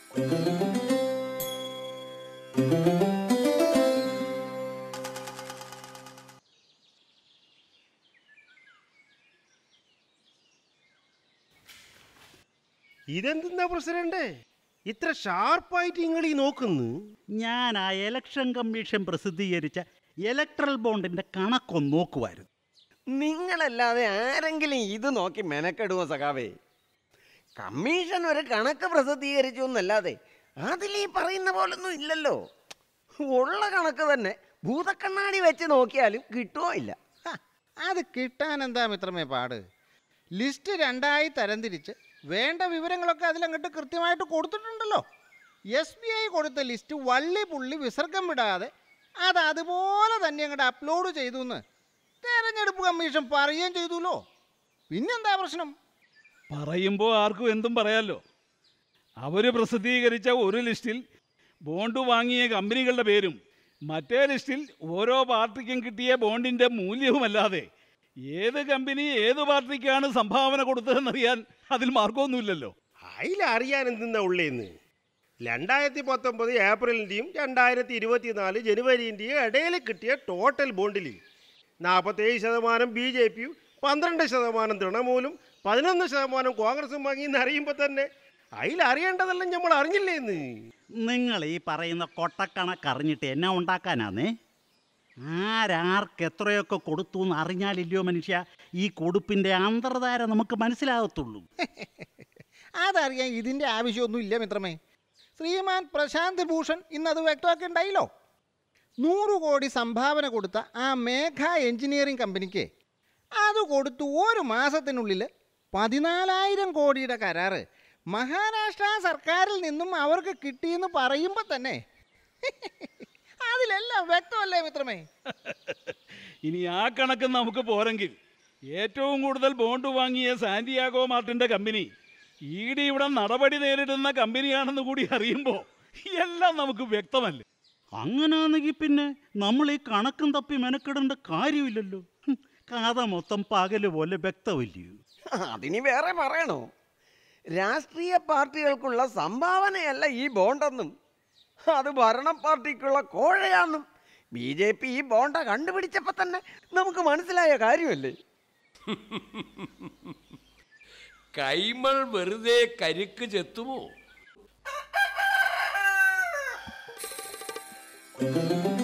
ഇതെന്തെന്നാ president ഇത്ര ഷാർപ്പായിട്ട് നിങ്ങൾ ഈ നോക്കുന്നു ഞാൻ ആ ഇലക്ഷൻ കമ്മീഷൻ പ്രസിദ്ധീകരിച്ച ഇലക്ട്രൽ ബോണ്ടിന്റെ കണക്കൊന്ന് നോക്കുമായിരുന്നു നിങ്ങളല്ലാതെ ആരെങ്കിലും ഇത് നോക്കി മെനക്കെടുവോ സഖാവേ കമ്മീഷൻ ഒരു കണക്ക് പ്രസിദ്ധീകരിച്ചു എന്നല്ലാതെ അതിൽ ഈ പറയുന്ന പോലൊന്നും ഇല്ലല്ലോ ഉള്ള കണക്ക് തന്നെ ഭൂതക്കണ്ണാടി വെച്ച് നോക്കിയാലും കിട്ടുമോ ഇല്ല ഹ, അത് കിട്ടാൻ എന്താ മിത്രമേ പാട് ലിസ്റ്റ് രണ്ടായി തരംതിരിച്ച് വേണ്ട വിവരങ്ങളൊക്കെ അതിലങ്ങോട്ട് കൃത്യമായിട്ട് കൊടുത്തിട്ടുണ്ടല്ലോ എസ് ബി ഐ കൊടുത്ത ലിസ്റ്റ് വള്ളി പുള്ളി വിസർഗം വിടാതെ അത് അതുപോലെ തന്നെ അങ്ങോട്ട് അപ്ലോഡ് ചെയ്തു എന്ന് തെരഞ്ഞെടുപ്പ് കമ്മീഷൻ പറയുകയും ചെയ്തുല്ലോ പിന്നെന്താ പ്രശ്നം പറയുമ്പോൾ ആർക്കും എന്തും പറയാമല്ലോ അവർ പ്രസിദ്ധീകരിച്ച ഒരു ലിസ്റ്റിൽ ബോണ്ട് വാങ്ങിയ കമ്പനികളുടെ പേരും മറ്റേ ലിസ്റ്റിൽ ഓരോ പാർട്ടിക്കും കിട്ടിയ ബോണ്ടിൻ്റെ മൂല്യവുമല്ലാതെ ഏത് കമ്പനി ഏത് പാർട്ടിക്കാണ് സംഭാവന കൊടുത്തതെന്നറിയാൻ അതിൽ മാർഗമൊന്നുമില്ലല്ലോ അതിലറിയാൻ എന്തെന്നാ ഉള്ളേന്ന് രണ്ടായിരത്തി പത്തൊമ്പത് ഏപ്രിലിൻ്റെയും രണ്ടായിരത്തി ഇരുപത്തിനാല് ജനുവരിൻ്റെയും ഇടയിൽ കിട്ടിയ ടോട്ടൽ ബോണ്ടിൽ നാൽപ്പത്തേഴ് ശതമാനം ബി ജെ പിയും പന്ത്രണ്ട് ശതമാനം തൃണമൂലും പതിനൊന്ന് ശതമാനം കോൺഗ്രസും വാങ്ങിയെന്ന് അറിയുമ്പോൾ തന്നെ അതിലറിയേണ്ടതെല്ലാം നമ്മൾ അറിഞ്ഞില്ലേന്ന് നിങ്ങൾ ഈ പറയുന്ന കൊട്ടക്കണക്കറിഞ്ഞിട്ട് എന്നെ ഉണ്ടാക്കാനാന്നേ ആരാർക്ക് എത്രയൊക്കെ കൊടുത്തു എന്ന് അറിഞ്ഞാലില്ലയോ മനുഷ്യ ഈ കൊടുപ്പിൻ്റെ അന്തർധാര നമുക്ക് മനസ്സിലാകത്തുള്ളൂ അതറിയാൻ ഇതിൻ്റെ ആവശ്യമൊന്നും ഇല്ല മിത്രമേ ശ്രീമാൻ പ്രശാന്ത് ഭൂഷൺ ഇന്നത് വ്യക്തമാക്കി ഉണ്ടായില്ലോ നൂറ് കോടി സംഭാവന കൊടുത്ത ആ മേഘ എഞ്ചിനീയറിംഗ് കമ്പനിക്ക് അത് കൊടുത്തു ഒരു മാസത്തിനുള്ളിൽ പതിനാലായിരം കോടിയുടെ കരാറ് മഹാരാഷ്ട്ര സർക്കാരിൽ നിന്നും അവർക്ക് കിട്ടിയെന്ന് പറയുമ്പോൾ തന്നെ അതിലെല്ലാം വ്യക്തമല്ലേ മിത്രമേ ഇനി ആ കണക്ക് നമുക്ക് പോരെങ്കിൽ ഏറ്റവും കൂടുതൽ ബോണ്ട് വാങ്ങിയ സാന്റിയാഗോ മാർട്ടിൻ്റെ കമ്പനി ഇ ഡി ഇവിടെ നടപടി നേരിടുന്ന കമ്പനിയാണെന്ന് കൂടി അറിയുമ്പോൾ എല്ലാം നമുക്ക് വ്യക്തമല്ലേ അങ്ങനാണെങ്കിൽ പിന്നെ നമ്മൾ ഈ കണക്കും തപ്പി മെനക്കെടേണ്ട കാര്യമില്ലല്ലോ ഹും, കഥ മൊത്തം പകല് പോലെ വ്യക്തമില്ലയോ അതിനി വേറെ പറയണോ രാഷ്ട്രീയ പാർട്ടികൾക്കുള്ള സംഭാവനയല്ല ഈ ബോണ്ടെന്നും അത് ഭരണ പാർട്ടിക്കുള്ള കോഴയാണെന്നും ബി ജെ പി ഈ ബോണ്ട കണ്ടുപിടിച്ചപ്പോൾ തന്നെ നമുക്ക് മനസ്സിലായ കാര്യമല്ലേ കൈമൾ വെറുതെ കരിക്ക് ചെത്തുമോ